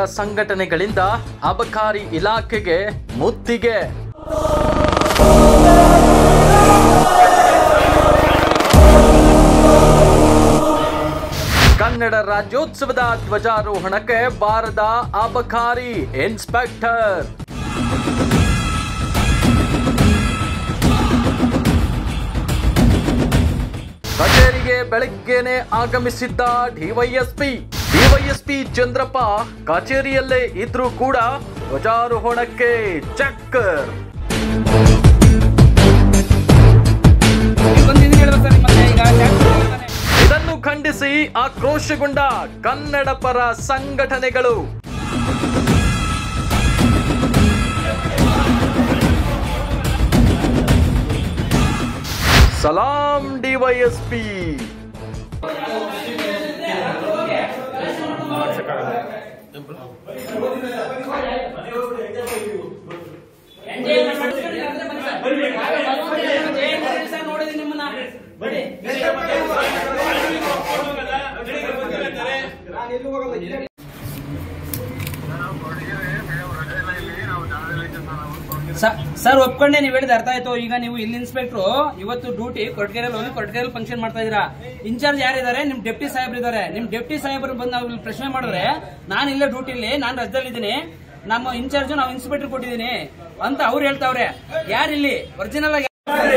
ಸಂಘಟನೆಗಳಿಂದ ಅಬಕಾರಿ ಇಲಾಖೆಗೆ ಮುತ್ತಿಗೆ ಕನ್ನಡ ರಾಜ್ಯೋತ್ಸವದ ಧ್ವಜಾರೋಹಣಕ್ಕೆ ಬಾರದ ಅಬಕಾರಿ ಇನ್ಸ್ಪೆಕ್ಟರ್ ಕಚೇರಿಗೆ ಬೆಳಗ್ಗೆನೆ ಆಗಮಿಸಿದ್ದ ಡಿವೈಎಸ್ಪಿ ಡಿವೈಎಸ್ಪಿ ಚಂದ್ರಪ್ಪ ಕಚೇರಿಯಲ್ಲೇ ಇದ್ರೂ ಕೂಡ ಧ್ವಜಾರೋಹಣಕ್ಕೆ ಚಕ್ಕರ್ ಬಂದಿದ್ದೀನಿ ಹೇಳ್ಬೇಕು ಸರ್ ಮತ್ತೆ ಈಗ ಟ್ಯಾಕ್ಸ್ ಹೇಳ್ತಾನೆ. ಇದನ್ನು ಖಂಡಿಸಿ ಆಕ್ರೋಶಗೊಂಡ ಕನ್ನಡ ಪರ ಸಂಘಟನೆಗಳು ಸಲಾಂ ಡಿವೈಎಸ್ಪಿ ಸರ್ ನೋಡಿದ್ದೀನಿ ನಿಮ್ಮನ್ನ ಬನ್ನಿ. ಸ- ಸರ್ ಒಪ್ಕೊಂಡೆ ನೀವು ಹೇಳಿದ ಅರ್ಥ ಆಯ್ತು ಈಗ ನೀವು ಇಲ್ಲಿ ಇನ್ಸ್ಪೆಕ್ಟ್ರು ಇವತ್ತು ಡ್ಯೂಟಿ ಕೊಟ್ಗೆರೆಯಲ್ಲಿ ಹೋಗಿ ಕೊಟ್ಗೆರೆಯಲ್ಲಿ ಫಂಕ್ಷನ್ ಮಾಡ್ತಾ ಇದೀರಾ ಇನ್ಚಾರ್ಜ್ ಯಾರಿದ್ದಾರೆ ನಿಮ್ ಡೆಪ್ಟಿ ಸಾಹೇಬ್ರು ಇದಾರೆ ನಿಮ್ ಡೆಪ್ಟಿ ಸಾಹೇಬ್ರು ಬಂದು ನಾವು ಇಲ್ಲಿ ಪ್ರಶ್ನೆ ಮಾಡಿದ್ರೆ ನಾನು ಇಲ್ಲೇ ಡ್ಯೂಟಿಲಿ ನಾನು ರಜದಲ್ಲಿದ್ದೀನಿ ನಮ್ಮ ಇನ್ಚಾರ್ಜ್ ನಾವು ಇನ್ಸ್ಪೆಕ್ಟರ್ ಕೊಟ್ಟಿದ್ದೀನಿ ಅಂತ ಅವ್ರು ಹೇಳ್ತಾವ್ರೆ ಯಾರಿಲ್ಲಿ ಒರಿಜಿನಲ್ ಆಗಿ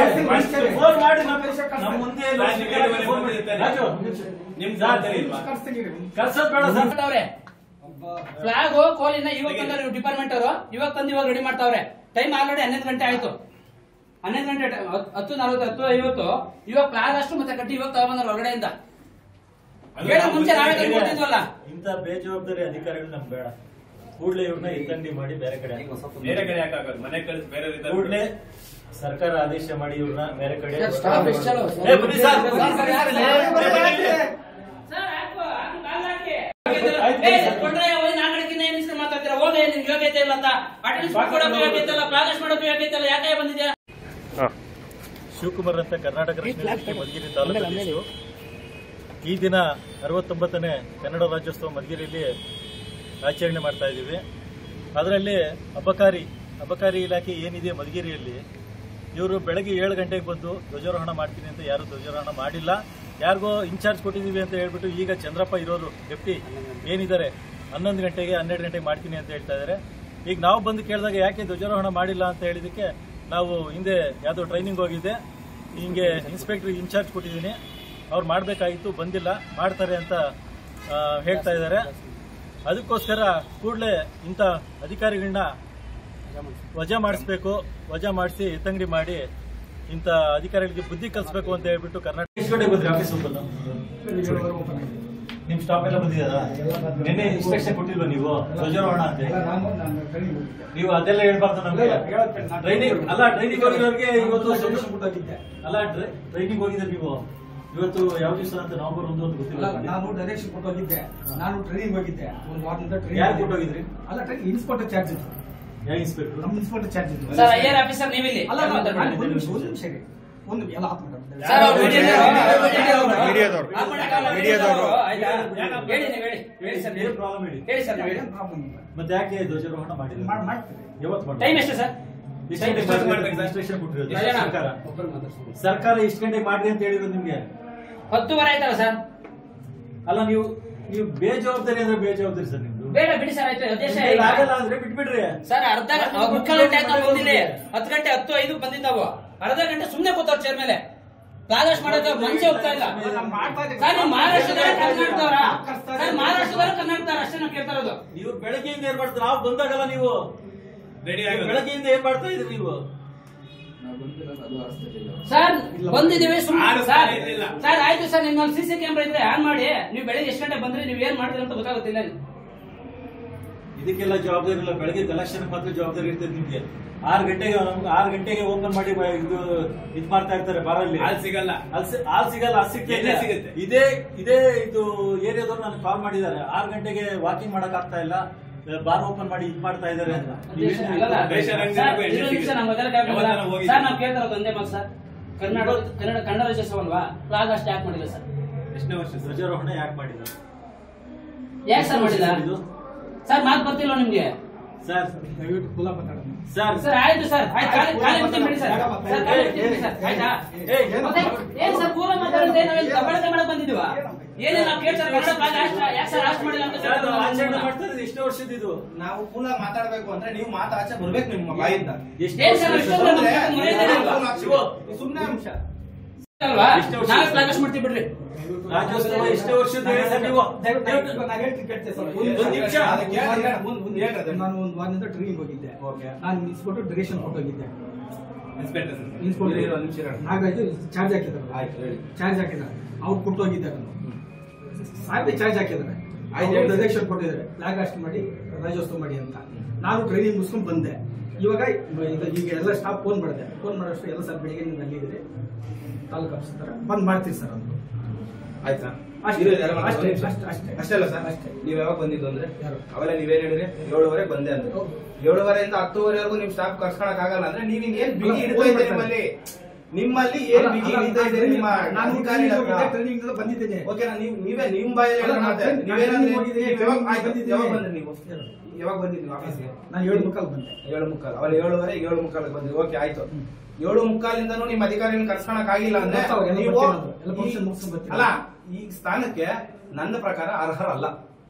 ಮಾಡ್ತಾವ್ರೆ ಫ್ಲಾಗ್ ಕೋಲಿನ ಇವಾಗ ತಂದವ್ರೆ ಇವ್ರು ಡಿಪಾರ್ಟ್ಮೆಂಟ್ ಅವರು ಇವಾಗ ತಂದು ಇವಾಗ ರೆಡಿ ಮಾಡ್ತಾವ್ರೆ ಟೈಮ್ ಆಲ್ರೆಡಿ ಹನ್ನೊಂದು ಗಂಟೆ ಆಯ್ತು ಹನ್ನೊಂದು ಗಂಟೆ ಟೈಮ್ ಹತ್ತು ನಲ್ವತ್ತು ಹತ್ತು ಐವತ್ತು ಇವಾಗ ಫ್ಲಾಗ್ ಅಷ್ಟು ಮತ್ತೆ ಕಟ್ಟಿ ಇವಾಗ ತಗೊಂಬಂದ್ರ ಹೊರಗಡೆಯಿಂದ ಹೇಳೋ ಮುಂಚೆ ನಾವೇ ತಂದು ಕೊಟ್ಟಿದ್ವಲ್ಲ ಇಂಥ ಬೇಜವಾಬ್ದಾರಿ ಅಧಿಕಾರಿಗಳು ನಮ್ಗೆ ಬೇಡ ಕೂಡಲೇ ಇವ್ರನ್ನ ಇದ್ದಂಡಿ ಮಾಡಿ ಬೇರೆ ಕಡೆ ಬೇರೆ ಕಡೆ ಯಾಕಾಗೋದು ಮನೆ ಕಳಿಸಿ ಬೇರೆ ಕೂಡಲೇ ಸರ್ಕಾರ ಆದೇಶ ಮಾಡಿ ಇವ್ರನ್ನ ಬೇರೆ ಕಡೆ ಸ್ಟಾಫ್ ಎಷ್ಟು ಚಲೋ ಏ, ಬನ್ನಿ ಸರ್. ಸರ್, ಯಾರಿಲ್ಲ? ಸರ್, ಹಾಕು, ಹಾಕು, ಕಾಲ್ ಹಾಕಿ. ಏ, ಕೊಂಡ್ರೆ ಹೋಗಿ ನಾಲ್ಕು ಗಂಟೆಗಿಂತ ಏನ್ ಇಸ್ಕೊಂಡು ಮಾತಾಡ್ತೀರಾ ಹೋಗಿ ನಿಮ್ಗೆ ಯೋಗ್ಯತೆ ಇಲ್ಲ ಅಂತ ಅಟೆಂಡೆನ್ಸ್ ಕೊಡೋಕೆ ಯೋಗ್ಯತೆ ಇಲ್ಲ ಪ್ರಾಗೇಶ್ ಮಾಡೋಕೆ ಯೋಗ್ಯತೆ ಇಲ್ಲ ಯಾಕೆ ಬಂದಿದ್ಯಾ ಶಿವಕುಮಾರ್ ಅಂತ ಕರ್ನಾಟಕ ರಕ್ಷಣಾ ವೇದಿಕೆ ಮಧುಗಿರಿ ತಾಲೂಕು ಅಧ್ಯಕ್ಷರು ಈ ದಿನ ಅರವತ್ತೊಂಬತ್ತನೇ ಕನ್ನಡ ರಾಜ್ಯೋತ್ಸವ ಮಧುಗಿರಿಯಲ್ಲಿ ಆಚರಣೆ ಮಾಡ್ತಾ ಇದ್ದೀವಿ ಅದರಲ್ಲಿ ಅಬಕಾರಿ ಅಬಕಾರಿ ಇಲಾಖೆ ಏನಿದೆ ಮಧುಗಿರಿಯಲ್ಲಿ ಇವರು ಬೆಳಗ್ಗೆ ಏಳು ಗಂಟೆಗೆ ಬಂದು ಧ್ವಜಾರೋಹಣ ಮಾಡ್ತೀನಿ ಅಂತ ಯಾರು ಧ್ವಜಾರೋಹಣ ಮಾಡಿಲ್ಲ ಯಾರಿಗೋ ಇನ್ಚಾರ್ಜ್ ಕೊಟ್ಟಿದ್ದೀವಿ ಅಂತ ಹೇಳ್ಬಿಟ್ಟು ಈಗ ಚಂದ್ರಪ್ಪ ಇರೋರು ಡೆಪ್ಟಿ ಏನಿದ್ದಾರೆ ಹನ್ನೊಂದು ಗಂಟೆಗೆ ಹನ್ನೆರಡು ಗಂಟೆಗೆ ಮಾಡ್ತೀನಿ ಅಂತ ಹೇಳ್ತಾ ಇದ್ದಾರೆ ಈಗ ನಾವು ಬಂದು ಕೇಳಿದಾಗ ಯಾಕೆ ಧ್ವಜಾರೋಹಣ ಮಾಡಿಲ್ಲ ಅಂತ ಹೇಳಿದಕ್ಕೆ ನಾವು ಹಿಂದೆ ಯಾವುದೋ ಟ್ರೈನಿಂಗ್ ಹೋಗಿದ್ದೆ ಹಿಂಗೆ ಇನ್ಸ್ಪೆಕ್ಟರ್ ಇನ್ಚಾರ್ಜ್ ಕೊಟ್ಟಿದ್ದೀನಿ ಅವ್ರು ಮಾಡಬೇಕಾಗಿತ್ತು ಬಂದಿಲ್ಲ ಮಾಡ್ತಾರೆ ಅಂತ ಆ, ಹೇಳ್ತಾ ಇದ್ದಾರೆ ಅದಕ್ಕೋಸ್ಕರ ಕೂಡಲೇ ಇಂಥ ಅಧಿಕಾರಿಗಳನ್ನ ವಜಾ ಮಾಡಿಸ್ಬೇಕು ವಜಾ ಮಾಡಿಸಿ ಎತ್ತಂಗಡಿ ಮಾಡಿ ಇಂಥ ಅಧಿಕಾರಿಗಳಿಗೆ ಬುದ್ಧಿ ಕಲಿಸ್ಬೇಕು ಅಂತ ಹೇಳ್ಬಿಟ್ಟು ಕರ್ನಾಟಕ ಎಷ್ಟು ಗಂಟೆಗೆ ಬಂದ್ರಿ ಆಫೀಸ್ ಓಪನ್ ನಿಮ್ ಸ್ಟಾಫ್ ಎಲ್ಲ ಬಂದಿದಾರಾ ನಿನ್ನೆ ಇನ್ಸ್ಟ್ರಕ್ಷನ್ ಕೊಟ್ಟಿಲ್ವಾ ನೀವು ಧ್ವಜಾರೋಹಣ ಅಂತ ನೀವು ಅದೆಲ್ಲ ಹೇಳ್ಬಾರ್ದು ನಮ್ಗೆ ಟ್ರೈನಿಂಗ್ ಅಲ್ಲ ಟ್ರೈನಿಂಗ್ ಹೋಗಿರೋರಿಗೆ ಇವತ್ತು ಅಲ್ಲ ಟ್ರೈನಿಂಗ್ ಹೋಗಿದ್ರೆ ನೀವು ಇವತ್ತು ಯಾವ ದಿವಸ ಅಂತ ನವೆಂಬರ್ ಒಂದು ಅಂತ ಗೊತ್ತಿಲ್ಲ ಅಲ್ಲ, ನಾನು ಡೈರೆಕ್ಷನ್ ಕೊಟ್ಟು ಹೋಗಿದ್ದೆ ನಾನು ಟ್ರೈನಿಂಗ್ ಹೋಗಿದ್ದೆ ಒಂದು ವಾರದಿಂದ ಯಾರು ಟ್ರೈನಿಂಗ್ ಕೊಟ್ಟು ಹೋಗಿದ್ರಿ ಅಲ್ಲ ಟ್ರೈನಿಂಗ್ ಇನ್ಸ್ಪೆಕ್ಟರ್ ಚಾರ್ಜ್ ಇತ್ತು ಯಾವ ಇನ್ಸ್ಪೆಕ್ಟರ್ ನಮ್ಮ ಇನ್ಸ್ಪೆಕ್ಟರ್ ಚಾರ್ಜ್ ಇತ್ತು ಸರ್ ಐಆರ್ ಆಫೀಸರ್ ನೀವಿಲ್ಲಿ ಅಲ್ಲ ಅಲ್ಲ, ಮಾತಾಡ್ಬೇಡಿ. ನಾನು ಒಂದು ನಿಮಿಷ ಒಂದು ನಿಮಿಷ ಇರಿ. ಒಂದು ಎಲ್ಲ ಆಫ್ ಮಾತಾಡ್ತಾರೆ. ಸರ್ ಅವ್ರು ಮೀಡಿಯಾದವರು, ಮೀಡಿಯಾದವರು. ಮೀಡಿಯಾದವರು. ಆಫ್ ಮಾಡಕ್ಕಾಗಲ್ಲ, ಮೀಡಿಯಾದವರು. ಆಯ್ತಾ? ಹೇಳಿ ನೀವು ಹೇಳಿ ಹೇಳಿ ಸರ್ ಏನ್ ಪ್ರಾಬ್ಲಮ್ ಹೇಳಿ ಹೇಳಿ ಸರ್ ನೀವು ಹೇಳಿ ಏನ್ ಪ್ರಾಬ್ಲಮ್ ಇಲ್ಲ ಮತ್ತೆ ಯಾಕೆ ಧ್ವಜಾರೋಹಣ ಮಾಡಿಲ್ಲ ಮಾಡ್- ಮಾಡ್ತೀವಿ ಯಾವತ್ತು ಟೈಮ್ ಮಾಡಿ ಎಷ್ಟು ಸರ್ ಇಷ್ಟು ಗಂಟೆಗೆ ಮಾಡ್ಬೇಕು ಅಂತ ಇನ್ಸ್ಟ್ರಕ್ಷನ್ ಕೊಟ್ಟಿರೋದು ಎಷ್ಟು ಜನ? ಸರ್ಕಾರ ಸರ್ಕಾರ ಇಷ್ಟು ಗಂಟೆಗೆ ಮಾಡ್ರಿ ಅಂತ ಹೇಳಿರೋದು ನಿಮ್ಗೆ ಹತ್ತುವರೆ ಆಯ್ತಲ್ಲ ಸರ್ ಅಲ್ಲ ನೀವು ನೀವು ಬೇಜವಾಬ್ದಾರಿ ಅಂದ್ರೆ ಬೇಜವಾಬ್ದಾರಿ ಸರ್ ನಿಮ್ದು ಬೇಡ ಬಿಡಿ ಸರ್ ಆಯ್ತು ಉದ್ದೇಶ ನಿಮ್ಗೆ ಇಲ್ಲ. ಆಗಲ್ಲ ಅಂದ್ರೆ ಬಿಟ್ಬಿಡ್ರಿ ಸರ್ ಅರ್ಧ ಮುಕ್ಕಾಲು ಗಂಟೆ ಆಯ್ತು ನಾವು ಬಂದಿಲ್ಲಿ ಹತ್ತು ಗಂಟೆ ಹತ್ತು ಐದು ಬಂದಿದ್ದಾವು ಅರ್ಧ ಗಂಟೆ ಸುಮ್ನೆ ಕೂತವ್ರು ಚೇರ್ ಮೇಲೆ ಪ್ರಾಗೇಶ್ ಮಾಡೋಕೆ ಮನುಷ್ಯ ಹೋಗ್ತಾ ಇಲ್ಲ ನಾವು ಮಾಡ್ತಾ ಇದ್ದೀವಿ. ಸರ್ ನೀವು ಮಹಾರಾಷ್ಟ್ರದವರ ಕರ್ನಾಟಕದವರ ಸರ್ ಮಹಾರಾಷ್ಟ್ರದವರ ಕರ್ನಾಟಕದವರ ಅಷ್ಟೇ ನಾವು ಕೇಳ್ತಾ ಇರೋದು ನೀವು ಬೆಳಗ್ಗೆಯಿಂದ ಏನ್ ಮಾಡ್ತೀರಾ ನಾವು ಬಂದಾಗಲ್ಲ ನೀವು ರೆಡಿ ನೀವು ಆಗೋದು ಬೆಳಗ್ಗೆಯಿಂದ ಏನ್ ಮಾಡ್ತಾ ಇದ್ರಿ ನೀವು ಸರ್ ಬಂದಿದ್ದೀವಿ ಸುಮ್ಮನೆ ಆರು ಸರ್ ಸಾರಿ ಇರ್ಲಿಲ್ಲ. ಸರ್ ಆಯ್ತು ಸರ್ ನಿಮ್ಮಲ್ಲಿ ಸಿಸಿ ಕ್ಯಾಮ್ರಾ ಇದ್ರೆ ಆನ್ ಮಾಡಿ ನೀವು ಬೆಳಿಗ್ಗೆ ಎಷ್ಟು ಗಂಟೆ ಬಂದ್ರೆ ನೀವು ಏನ್ ಮಾಡ್ತೀರಿ ಅಂತ ಗೊತ್ತಾಗುತ್ತಿಲ್ಲ ಇದಕ್ಕೆಲ್ಲ ಜವಾಬ್ದಾರಿ ಇಲ್ಲ ಬೆಳಗ್ಗೆ ಕಲೆಕ್ಷನ್ ಮಾತ್ರ ಜವಾಬ್ದಾರಿ ಇರ್ತದೆ ನಿಮ್ಗೆ ಆರು ಗಂಟೆಗೆ ನಮ್ಗೆ ಆರು ಗಂಟೆಗೆ ಓಪನ್ ಮಾಡಿ ಬ- ಇದು ಇದ್ ಮಾಡ್ತಾ ಇರ್ತಾರೆ ಬಾರಲ್ಲಿ ಹಾಲ್ ಸಿಗಲ್ಲ ಅಲ್ಲಿ ಸಿ- ಹಾಲ್ ಸಿಗಲ್ಲ ಅದು ಸಿಗ್ತಾ ಎಲ್ಲಿ ಇಲ್ಲ. ಸಿಗುತ್ತೆ? ಇದೇ ಇದೇ ಇದು ಏರಿಯಾದವ್ರು ನನಗೆ ಕಾಲ್ ಮಾಡಿದ್ದಾರೆ ಆರು ಗಂಟೆಗೆ ವಾಕಿಂಗ್ ಮಾಡಕ್ ಆಗ್ತಾ ಇಲ್ಲ ಬಾರ್ ಓಪನ್ ಮಾಡಿ ಇದ್ ಮಾಡ್ತಾ ಇದಾರೆ ಅಂತ ನೀವೇನ್ ಅಲ್ಲಲ್ಲ. ಹೇಳ್ತೀರಾ? ದೇಶ ರಂಗ ಸರ್, ಎಣ್ಣೆ ಇನ್ನೊಂದು ನಿಮಿಷ ಸಿಗುತ್ತೆ. ನಮ್ಗೆ ಅದೆಲ್ಲ ಕೇಳ್ಬೇಕಲ್ಲ? ಯಾವತ್ತಾನ ಹೋಗಿದ್ದೀವಿ. ಸರ್ ನಾವು ಕೇಳ್ತಾ ಇರೋದು ಒಂದೇ ಮಾತು ಸರ್ ಕನ್ನಡ ಕನ್ನಡ ಕನ್ನಡ ರಾಜ್ಯೋತ್ಸವ ಅಲ್ವಾ ಫ್ಲಾಗ್ ಅಷ್ಟು ಯಾಕೆ ಮಾಡಿಲ್ಲ ಸರ್ ಎಷ್ಟನೇ ವರ್ಷ ಸರ್ ಧ್ವಜಾರೋಹಣ ಯಾಕೆ ಮಾಡಿಲ್ಲ ಯಾಕೆ ಸರ್ ಮಾಡಿಲ್ಲ ಇದು ಸರ್ ಮಾತು ಬರ್ತಿಲ್ಲ ನಿಮ್ಗೆ ಸರ್ ದಯವಿಟ್ಟು ಕುಲ ಮಾತಾಡೋಣ ಸರ್ ಸರ್ ಆಯ್ತು ಸರ್ ಆಯ್ತು ಖಾಲಿ ಖಾಲಿ ಬಿಡ್ತೀನಿ ಬಿಡಿ ಸರ್ ಸರ್ ಖಾಲಿ ಬಿಡ್ತೀನಿ ಬಿಡಿ ಸರ್ ಆಯ್ತಾ ಮತ್ತೆ ಏನ್ ಸರ್ ಪೂರ ಮಾತಾಡುತ್ತೆ ನಾವೇನು ದಬ್ಬಳಕೆ ಮಾಡಕ್ ಬಂದಿದ್ದೀವ ಏನೇ ನಾವು ಕೇಳ್ತಾರೆ ಕನ್ನಡ ಭಾಗ ಅಷ್ಟ ಯಾಕೆ ಸರ್ ಅಷ್ಟು ಮಾಡಿಲ್ಲ ಅಂತ ಸರ್, ನಾವು ಆಚರಣೆ ಕೇಳ್ತಾರೆ ಮಾಡ್ತಾ ಇರೋದು ಎಷ್ಟು ವರ್ಷದ ಇದು ನಾವು ಕುಲ ಮಾತಾಡ್ಬೇಕು ಅಂದ್ರೆ ನೀವು ಮಾತು ಆಚೆ ಬರ್ಬೇಕು ನಿಮ್ಮ ಬಾಯಿಂದ ಎಷ್ಟು ಏನ್ ಸರ್ ವರ್ಷದ ಇಷ್ಟೊಂದು ಸರ್? ನಮ್ಗೆ ಮರ್ಯಾದೆ ಇಲ್ವಾ? ಸುಮ್ಮನೆ ಅಂಶ ಅಲ್ವಾ ಎಷ್ಟು ವರ್ಷ? ನಾವೇ ಫ್ಲಾಗ್ ಮಾಡ್ತೀವಿ ಬಿಡ್ರಿ ರಾಜ್ಯೋತ್ಸವ ಎಷ್ಟು ವರ್ಷದ ಹೇಳಿ ಸರ್ ನೀವು ಒಂದು ನಿಮಿಷ. ನಾನು ಒಂದು ವಾರದಿಂದ ಟ್ರೈನಿಂಗ್ ಹೋಗಿದ್ದೆ Okay. ನಾನು ನಿಲ್ಸ್ಬಿಟ್ಟು ಡಿರೇಷನ್ ಕೊಟ್ಟೋಗಿದ್ದೆ ಇನ್ಸ್ಪೆಕ್ಟರ್ ನಿಲ್ಸ್ಬಿಟ್ಟು ಇರು, ಒಂದು ನಿಮಿಷ ಇರು. ನಾಗರಾಜು ಚಾರ್ಜ್ ಹಾಕಿದ್ದಾರೆ ಆಯ್ತು, ಹೇಳಿ. ಚಾರ್ಜ್ ಹಾಕಿದ್ದಾರೆ ಅವ್ರು ಕೊಟ್ಟೋಗಿದ್ದೆ ನಾನು ಸಾಹೇಬ್ ಚಾರ್ಜ್ ಹಾಕಿದ್ದಾರೆ ಆಯ್ತು, ಆಯ್ತು ಹೇಳಿ. ಡೈರೆಕ್ಷನ್ ಕೊಟ್ಟಿದ್ದಾರೆ ಫ್ಲಾಗ್ ಹಾಸ್ಟ್ ಮಾಡಿ ರಾಜ್ಯೋತ್ಸವ ಮಾಡಿ ಅಂತ ನಾನು ಟ್ರೈನಿಂಗ್ ಮುಗಿಸ್ಕೊಂಡು ಬಂದೆ ಇವಾಗ ಇದು ಈಗ ಎಲ್ಲ ಸ್ಟಾಫ್ ಫೋನ್ ಮಾಡಿದೆ ಫೋನ್ ಮಾಡೋಷ್ಟು ಎಲ್ಲ ಸರ್ ಬೆಳಿಗ್ಗೆ ನೀವು ಅಲ್ಲಿದ್ದೀರಿ ತಾಲೂಕು ಆಫೀಸ್ ಹತ್ರ ಬಂದ್ ಮಾಡ್ತೀರಿ ಸರ್ ಅಂತ ಆಯ್ತಾ ಅಷ್ಟೇ, ಇರೋದು ಯಾರು ಮಾತಾಡೋದು? ಅಷ್ಟೇ, ಅಷ್ಟೇ, ಅಷ್ಟೇ. ಅಷ್ಟೇ ಅಲ್ಲ ಸರ್ ಅಷ್ಟೇ. ನೀವ್ ಯಾವಾಗ ಬಂದಿದ್ದು ಅಂದ್ರೆ ಯಾರು? ಅವೆಲ್ಲ ನೀವೇನ್ ಹೇಳಿದ್ರಿ ಏಳುವರೆ ಬಂದೆ ಅಂದ್ರೆ ಹೌದು. ಏಳುವರೆಯಿಂದ ಹತ್ತುವರೆವರೆಗೂ ನಿಮ್ ಸ್ಟಾಫ್ ಕರ್ಸ್ಕೊಳಕ್ ಆಗಲ್ಲ ಅಂದ್ರೆ ನೀವ್ ಏನ್ ಬಿಗಿ ಅಲ್ಲ, ಹಿಡಿತಾ ಫೋನ್ ಇದ್ದೀರಿ ಮಾಡ್ತಾರೆ. ನಿಮ್ಮಲ್ಲಿ ನಿಮ್ಮಲ್ಲಿ ಏನ್ ಅಲ್ಲ, ಬಿಗಿ ಅಲ್ಲ, ಹಿಡಿತಾ ಇದ್ದೀರಿ ನಿಮ್ಮ ನಾನು ಅಧಿಕಾರಿಗಳ ಹತ್ರ? ಹೋಗಿದ್ದೆ, ಟ್ರೈನಿಂಗ್ ಇಂದ ಬಂದಿದ್ದೇನೆ ಓಕೆನಾ ನೀವು ನೀವೇ ನಿಮ್ ಬಾಯಲ್ಲಿ ಅಲ್ಲ, ಹೇಳೋ ನಾನು ಮಾತೆ. ಟ್ರೈನಿಂಗ್ ನೀವೇನಂದ್ರೆ ಹೋಗಿದ್ದೀನಿ, ನೀವು ಯಾವಾಗ- ಟ್ರೈನಿಂಗ್ ಆಯ್ತು, ಬಂದಿದ್ದೀನಿ. ಯಾವಾಗ ಬಂದ್ರಿ ನೀವು ಯಾರು? ಯಾವಾಗ ಬಂದಿದ್ದೀವಿ ಆಫೀಸ್ಗೆ ನಾನು ಏಳು ಮುಕ್ಕಾಲ್ ಬಂದೆ ಏಳು ಮುಕ್ಕಾಲು ಅವಳು ಏಳುವರೆ ಏಳು ಮುಕ್ಕಾಲು ಬಂದ್ರಿ ಓಕೆ ಆಯ್ತು ಏಳು ಮುಕ್ಕಾಲಿಂದನೂ ನಿಮ್ಮ ಅಧಿಕಾರಿಗಳನ್ನ ಕರ್ಸ್ಕೊಳಕ್ ಆಗಿಲ್ಲ ಅಂದ್ರೆ ಬರ್ತಾವ್ರೆ, ಎಲ್ಲ ನೀವು ಬರ್ತೀನಿ ನಾನು. ಎಲ್ಲ function ಮುಗ್ಸ್ಕೊಂಡ್ ಬರ್ತೀನಿ. ಅಲ್ಲ ಈ ಸ್ಥಾನಕ್ಕೆ ನನ್ನ ಪ್ರಕಾರ ಅರ್ಹರಲ್ಲ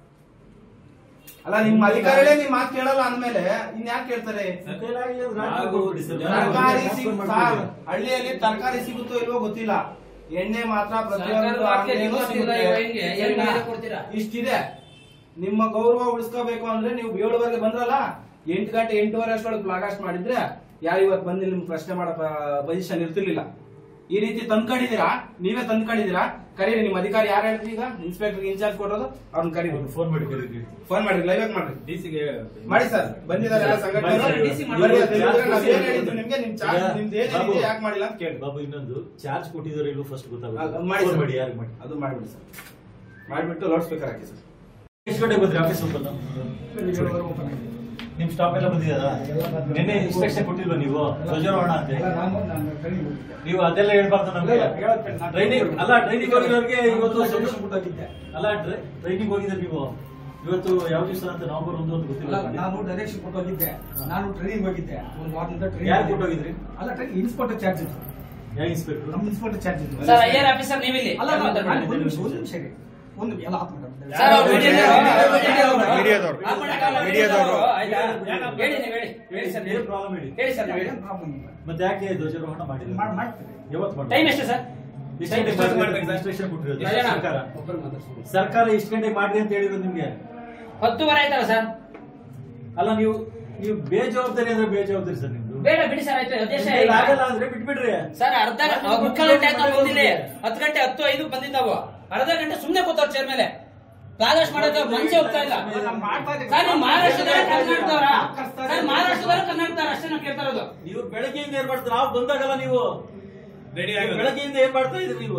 ಅಲ್ಲ ನಿಮ್ಮ ಅಧಿಕಾರಿಗಳೇ ನಿಮ್ ಮಾತು ಕೇಳಲ್ಲ ಅಂದ್ಮೇಲೆ ಇನ್ಯಾಕೆ ಕೇಳ್ತಾರೆ ಮತ್ತೇನಾಗಿದೆ ಅದು ರಾಜ್ಯ ಕೊಟ್ಬಿಡಿ ಸರ್. ತರಕಾರಿ ಟ್ರಾನ್ಸ್ಫರ್ ಸಿಗ್- ಮಾಡ್ಬಿಡಿ. ಸರ್, ಹಳ್ಳಿಯಲ್ಲಿ ತರಕಾರಿ ಸಿಗುತ್ತೋ ಇಲ್ವೋ ಗೊತ್ತಿಲ್ಲ ಎಣ್ಣೆ ಮಾತ್ರ ಪ್ರತಿಯೊಂದು ಸರ್ಕಾರದ ವಾಕ್ಯ ಅಂಗಡಿಯಲ್ಲೂ ನಿಮಗೆ ಗೊತ್ತಿಲ್ಲ, ಸಿಗುತ್ತೆ. ಇವಾಗ ಹೆಂಗೆ? ಏನ್ ಸರಿನಾ? ಬೇರೆ ಕೊಡ್ತೀರಾ? ಇಷ್ಟಿದೆ ನಿಮ್ಮ ಗೌರವ ಉಳಿಸ್ಕೋಬೇಕು ಅಂದ್ರೆ ನೀವು ಏಳುವರೆಗೆ ಬಂದ್ರಲ್ಲ ಎಂಟು ಗಂಟೆ ಎಂಟೂವರೆ ಅಷ್ಟೊಳಗೆ ಬ್ಲಾಗಾಸ್ಟ್ ಮಾಡಿದ್ರೆ ಯಾರು ಇವತ್ತು ಬಂದು ನಿಮ್ ಪ್ರಶ್ನೆ ಮಾಡೋ ಪೊಸಿಷನ್ ಇರ್ತಿರ್ಲಿಲ್ಲ ಈ ರೀತಿ ತಂದ್ಕೊಂಡಿದ್ದೀರಾ ನೀವೇ ತಂದ್ಕೊಂಡಿದ್ದೀರಾ ಕರೀರಿ ನಿಮ್ಮ ಅಧಿಕಾರಿ ಯಾರು ಹೇಳ್ತೀರಿ ಈಗ ಇನ್ಸ್ಪೆಕ್ಟರ್ ಇನ್ಚಾರ್ಜ್ ಕೊಡೋದು ಅವ್ರನ್ನ ಕರೀರಿ ಅವ್ರು ಫೋನ್ ಮಾಡಿ ಕರೀರಿ. ಫೋನ್ ಮಾಡಿ ಲೈವ್ ಆಗಿ ಮಾಡ್ರಿ ಡಿಸಿಗೆ ಮಾಡಿ ಸರ್ ಬಂದಿದ್ದಾರೆ ಎಲ್ಲ ಸಂಘಟನೆ ಬನ್ನಿ, DC ಮಾಡಿ. ಬನ್ನಿ, ಅದು ಹೇಳಿದ್ರೆ ನಾವು ಏನ್ ಹೇಳಿದ್ದು ನಿಮ್ಗೆ ನಿಮ್ ಚಾರ್ಜ್ ಈಗ ನಿಮ್ದು ಏನಿದೆ ಬಾಬು, ಯಾಕೆ ಮಾಡಿಲ್ಲ ಅಂತ ಕೇಳಿ ಬಾಬು ಇನ್ನೊಂದು ಚಾರ್ಜ್ ಕೊಟ್ಟಿದ್ದಾರೆ ಇಲ್ವೋ ಫಸ್ಟ್ ಅದು ಗೊತ್ತಾಗುತ್ತೆ ಮಾಡಿ ಫೋನ್ ಸರ್. ಮಾಡಿ ಯಾರಿಗೆ ಮಾಡಿ ಅದು ಮಾಡಿಬಿಡಿ ಸರ್ ಮಾಡಿಬಿಟ್ಟು ಲೌಡ್ ಸ್ಪೀಕರ್ ಹಾಕಿ ಸರ್ ಎಷ್ಟು ಗಂಟೆಗೆ ಬಂದ್ರಿ ಆಫೀಸ್ ಓಪನ್ ಏಳುವರೆ ಓಪನ್ ಆಗಿದೆ ನಿಮ್ ಸ್ಟಾಪ್ ಎಲ್ಲ ಬಂದಿದ್ದಾರಾ ನಿನ್ನೆ ಇನ್ಸ್ಟ್ರಕ್ಷನ್ ಕೊಟ್ಟಿಲ್ವಾ ನೀವು ಧ್ವಜಾರೋಹಣ ಅಂತ ಅಲ್ಲ, ನಾನು ನಾನು ಟ್ರೈನಿಂಗ್ ಹೋಗಿದ್ದೆ ನೀವು ಅದೆಲ್ಲ ಹೇಳ್ಬಾರ್ದು ನಮ್ಗೆ ಇಲ್ಲ, ಹೇಳಕ್ಕೆ ನಾನು- ಟ್ರೈನಿಂಗ್ ಅಲ್ಲ ಟ್ರೈನಿಂಗ್ ಹೋಗಿರೋರಿಗೆ ಇವತ್ತು ನಾನು ಸಂತೋಷ ಸಂತೋಷ ಪಟ್ಟೋಗಿದ್ದೆ. ಅಲ್ಲ ಟ್ರೈನಿಂಗ್ ಹೋಗಿದ್ರೆ ನೀವು ಇವತ್ತು ಯಾವ ದಿವಸ ಅಂತ ನವೆಂಬರ್ ಒಂದು ಅಂತ ಗೊತ್ತಿಲ್ಲ ಅಲ್ಲ, ನಾನು ಡೈರೆಕ್ಷನ್ ಕೊಟ್ಟೋಗಿದ್ದೆ ನಾನು ಟ್ರೈನಿಂಗ್ ಹೋಗಿದ್ದೆ ಒಂದು ವಾರದಿಂದ ಟ್ರೈನಿಂಗ್ ಯಾರು ಕೊಟ್ಟೋಗಿದ್ರಿ ಅಲ್ಲ ಟ್ರೈನಿಂಗ್ ಇನ್ಸ್ಪೆಕ್ಟರ್ ಚಾರ್ಜ್ ಇತ್ತು ಯಾವ ಇನ್ಸ್ಪೆಕ್ಟರ್ ನಮ್ಮ ಇನ್ಸ್ಪೆಕ್ಟರ್ ಚಾರ್ಜ್ ಇತ್ತು ಸರ್ ಐಆರ್ ಆಫೀಸರ್ ನೀವಿಲ್ಲಿ ಅಲ್ಲ ಅಲ್ಲ, ಮಾತಾಡ್ಬೇಡಿ. ನಾನು ಒಂದು ನಿಮಿಷ ಒಂದು ನಿಮಿಷ ಇರಿ. ಒಂದು ಎಲ್ಲ ಆಫ್ ಮಾತಾಡ್ತಾರೆ ಸರ್ ಅವ್ರು ಮೀಡಿಯಾದವ್ರು, ಮೀಡಿಯಾದವ್ರು. ಮೀಡಿಯಾದವ್ರು. ಆಫ್ ಮಾಡಕ್ಕಾಗಲ್ಲ, ಮೀಡಿಯಾದವ್ರು. ಆಯ್ತಾ? ಹೇಳಿ ನೀವು ಹೇಳಿ ಹೇಳಿ ಸರ್ ಏನ್ ಪ್ರಾಬ್ಲಮ್ ಹೇಳಿ ಹೇಳಿ ಸರ್ ನೀವು ಹೇಳಿ ಏನು ಪ್ರಾಬ್ಲಮ್ ಇಲ್ಲ ಮತ್ತೆ ಯಾಕೆ ಧ್ವಜಾರೋಹಣ ಮಾಡಿಲ್ಲ ಮಾಡಿ ಮಾಡ್ತೀವಿ ಯಾವತ್ತು ಮಾಡಿ ಟೈಮ್ ಎಷ್ಟು ಸರ್ ಇಷ್ಟು ಗಂಟೆಗೆ ಎಷ್ಟು ಮಾಡ್ಬೇಕು ಮಾಡ್ಬೇಕು? ಇನ್ಸ್ಟ್ರಕ್ಷನ್ ಕೊಟ್ಟಿರೋದು ರಾಜಣ್ಣ. ಸರ್ಕಾರ ಒಬ್ಬರು ಮಾತಾಡ್ಸ್ಕೊಂಡು. ಸರ್ಕಾರ ಇಷ್ಟು ಗಂಟೆಗೆ ಮಾಡ್ರಿ ಅಂತ ಹೇಳಿರೋದು ನಿಮ್ಗೆ ಹತ್ತುವರೆ ಆಯ್ತಲ್ಲ ಸರ್ ಅಲ್ಲ ನೀವು ನೀವು ಬೇಜವಾಬ್ದಾರಿ ಅಂದ್ರೆ ಬೇಜವಾಬ್ದಾರಿ ಸರ್ ನಿಮ್ದು ಬೇಡ ಬಿಡಿ ಸರ್ ಆಯ್ತು ಉದ್ದೇಶ ನಿಮ್ಗೆ ಇಲ್ಲ. ಆಗಲ್ಲ ಅಂದ್ರೆ ಬಿಟ್ಬಿಡ್ರಿ ಸರ್ ಅರ್ಧ ಮುಕ್ಕಾಲು ಗಂಟೆ ಆಯ್ತು ನಾವು ಬಂದಿಲ್ಲಿ ಹತ್ತು ಗಂಟೆ ಹತ್ತು ಐದು ಬಂದಿದ್ದಾವು ಅರ್ಧ ಗಂಟೆ ಸುಮ್ನೆ ಕೂತವ್ರು ಚೇರ್ ಮೇಲೆ ಪ್ರಾಗೇಶ್ ಮಾಡೋಕೆ ಮನಸ್ಸೇ ಹೋಗ್ತಾ ಇಲ್ಲ ಸರ್ ನೀವು ಮಹಾರಾಷ್ಟ್ರದವರ ಕರ್ನಾಟಕದವರ ಸರ್ ಮಹಾರಾಷ್ಟ್ರದವರ ಕರ್ನಾಟಕದವರ ಅಷ್ಟೇ ನಾವು ಕೇಳ್ತಾ ಇರೋದು ನೀವು ಬೆಳಗ್ಗೆಯಿಂದ ಏನ್ ಮಾಡ್ತೀರಾ ನಾವು ಬಂದಾಗಲ್ಲ ನೀವು ರೆಡಿ ನೀವು ಆಗೋದು ಬೆಳಗ್ಗೆಯಿಂದ ಏನ್ ಮಾಡ್ತಾ ಇದ್ರಿ ನೀವು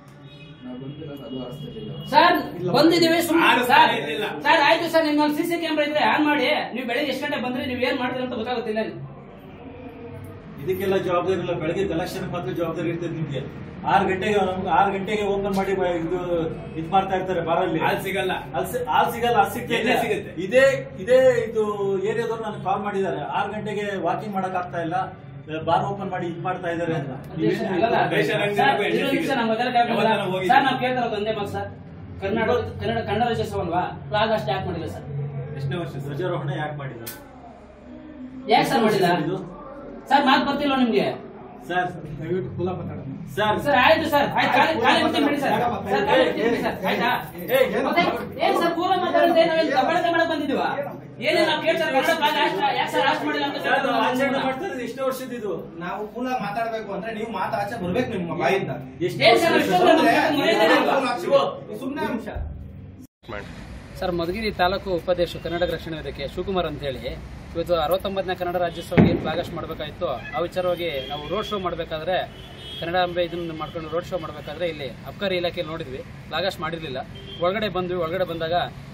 ಸರ್ ಬಂದಿದ್ದೀವಿ ಸುಮ್ಮನೆ ಆರಿಸ್ತಾ ಸರ್ ಇರ್ಲಿಲ್ಲ. ಸರ್ ಆಯ್ತು ಸರ್ ನಿಮ್ಮಲ್ಲಿ ಸಿ ಸಿ ಕ್ಯಾಮ್ರಾ ಇದ್ರೆ ಆನ್ ಮಾಡಿ ನೀವು ಬೆಳಿಗ್ಗೆ ಎಷ್ಟು ಗಂಟೆ ಬಂದ್ರೆ ನೀವು ಏನ್ ಮಾಡ್ತೀರಿ ಅಂತ ಗೊತ್ತಾಗುತ್ತಿಲ್ಲ ಇದಕ್ಕೆಲ್ಲ ಜವಾಬ್ದಾರಿ ಇಲ್ಲ ಬೆಳಗ್ಗೆ ಕಲೆಕ್ಷನ್ ಮಾತ್ರ ಜವಾಬ್ದಾರಿ ಇರ್ತದೆ ನಿಮ್ಗೆ ಆರು ಗಂಟೆಗೆ ನಮ್ಗೆ ಆರು ಗಂಟೆಗೆ ಓಪನ್ ಮಾಡಿ ಬ- ಇದು ಇದ್ ಮಾಡ್ತಾ ಇರ್ತಾರೆ ಬಾರಲ್ಲಿ ಹಾಲ್ ಸಿಗಲ್ಲ ಅಲ್ಲಿ ಸಿ- ಹಾಲ್ ಸಿಗಲ್ಲ ಅದು ಸಿಗ್ತಾ ಎಣ್ಣೆ ಇಲ್ಲ. ಸಿಗುತ್ತೆ. ಇದೇ ಇದೇ ಇದು ಏರಿಯಾದವ್ರು ನನಗೆ ಕಾಲ್ ಮಾಡಿದ್ದಾರೆ ಆರು ಗಂಟೆಗೆ ವಾಕಿಂಗ್ ಮಾಡಕ್ ಆಗ್ತಾ ಇಲ್ಲ ಬಾರ್ ಓಪನ್ ಮಾಡಿ ಇದ್ ಮಾಡ್ತಾ ಇದಾರೆ ಅಂತ ನೀವೇನ್ ಅಲ್ಲಲ್ಲ. ಹೇಳ್ತೀರಾ? ರೇಷನ್ ಅಂಗಡಿ ಸರ್, ಎಣ್ಣೆ ಇನ್ನೊಂದು ನಿಮಿಷ ಸಿಗುತ್ತೆ. ನಾವು ಮೊದಲ ಕ್ಯಾಬ್ ಯಾವತ್ತಾನ ಹೋಗಿದ್ದೀವಿ. ಸರ್ ನಾವು ಕೇಳ್ತಾ ಇರೋದು ಒಂದೇ ಮಾತು ಸರ್ ಕನ್ನಡ ಕನ್ನಡ ಕನ್ನಡ ರಾಜ್ಯೋತ್ಸವ ಅಲ್ವಾ ಫ್ಲಾಗ್ ಅಷ್ಟು ಯಾಕೆ ಮಾಡಿಲ್ಲ ಸರ್ ಎಷ್ಟನೇ ವರ್ಷ ಸರ್ ಧ್ವಜಾರೋಹಣ ಯಾಕೆ ಮಾಡಿಲ್ಲ ಯಾಕೆ ಸರ್ ಮಾಡಿಲ್ಲ ಇದು? ಸರ್ ಮಾತು ಬರ್ತಿಲ್ಲ ನಿಮ್ಗೆ ಸರ್ ದಯವಿಟ್ಟು ಕುಲ ಮಾತಾಡೋಣ ಸರ್ ಸರ್ ಆಯ್ತು ಸರ್ ಆಯ್ತು ಖಾಲಿ ಖಾಲಿ ಬಿಡ್ತೀನಿ ಬಿಡಿ ಸರ್ ಸರ್ ಖಾಲಿ ಬಿಡ್ತೀನಿ ಬಿಡಿ ಸರ್ ಆಯ್ತಾ ಮತ್ತೆ ಏನ್ ಸರ್ ಪೂರ ಮಾತಾಡುತ್ತೆ ನಾವೇನು ದಬ್ಬಳಕೆ ಮಾಡಕ್ ಬಂದಿದ್ದೀವ ಏನೇ ನಾವು ಕೇಳ್ತಾರೆ ಕನ್ನಡ ಭಾಗ ಅಷ್ಟ ಯಾಕೆ ಸರ್ ಅಷ್ಟು ಮಾಡಿಲ್ಲ ಅಂತ ಸರ್, ನಾವು ಆಚರಣೆ ಕೇಳ್ತಾರೆ ಮಾಡ್ತಾ ಇರೋದು ಎಷ್ಟು ವರ್ಷದ ಇದು ನಾವು ಕುಲ ಮಾತಾಡ್ಬೇಕು ಅಂದ್ರೆ ನೀವು ಮಾತು ಆಚೆ ಬರ್ಬೇಕು ನಿಮ್ಮ ಬಾಯಿಂದ ಎಷ್ಟು ಏನ್ ಸರ್ ವರ್ಷದ ಇಷ್ಟೊಂದು ಸರ್? ನಮ್ಗೆ ಮರ್ಯಾದೆ ಇಲ್ವಾ? ಸುಮ್ಮನೆ ಅಂಶ ಸರ್ ಮಧುಗಿರಿ ತಾಲೂಕು ಉಪಾಧ್ಯಕ್ಷ ಕನ್ನಡ ರಕ್ಷಣಾ ವೇದಿಕೆ ಶಿವಕುಮಾರ್ ಅಂತೇಳಿ ಇವತ್ತು ಅರವತ್ತೊಂಬತ್ತನೇ ಕನ್ನಡ ರಾಜ್ಯೋತ್ಸವಕ್ಕೆ ಏನು ಫ್ಲಾಗಸ್ಟ್ ಮಾಡಬೇಕಾಯಿತು ಆ ವಿಚಾರವಾಗಿ ನಾವು ರೋಡ್ ಶೋ ಮಾಡಬೇಕಾದ್ರೆ ಕನ್ನಡಾಂಬೆ ಇದನ್ನು ಮಾಡ್ಕೊಂಡು ರೋಡ್ ಶೋ ಮಾಡಬೇಕಾದ್ರೆ ಇಲ್ಲಿ ಅಬ್ಕಾರಿ ಇಲಾಖೆಯಲ್ಲಿ ನೋಡಿದ್ವಿ ಫ್ಲಾಗಸ್ಟ್ ಮಾಡಿರಲಿಲ್ಲ ಒಳಗಡೆ ಬಂದ್ವಿ ಒಳಗಡೆ ಬಂದಾಗ